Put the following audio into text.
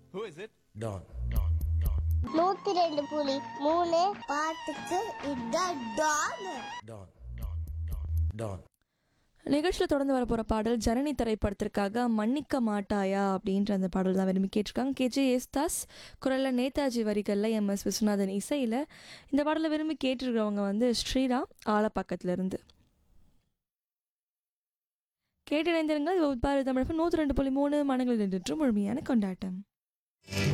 Who is it? Don. நூத்தி ரெண்டு புலி மூணு பாட்டுக்கு இதான் டான் Don. Don. நிகழ்ச்சியில் தொடர்ந்து வரப்போகிற பாடல் ஜனனி திரைப்படத்திற்காக மன்னிக்க மாட்டாயா அப்படின்ற அந்த பாடல் தான் விரும்பி கேட்டிருக்காங்க கேஜே ஏஸ்தாஸ் குரலில் நேதாஜி வரிகளில் எம் எஸ் விஸ்வநாதன் இசையில் இந்த பாடலை விரும்பி கேட்டிருக்கிறவங்க வந்து ஸ்ரீராம் ஆலப்பாக்கத்துல இருந்து கேட்டிணைந்திருங்கள் இது பாரதி தமிழ் நூற்றி ரெண்டு புள்ளி மூணு மனங்களில் நின்று முழுமையான கொண்டாட்டம்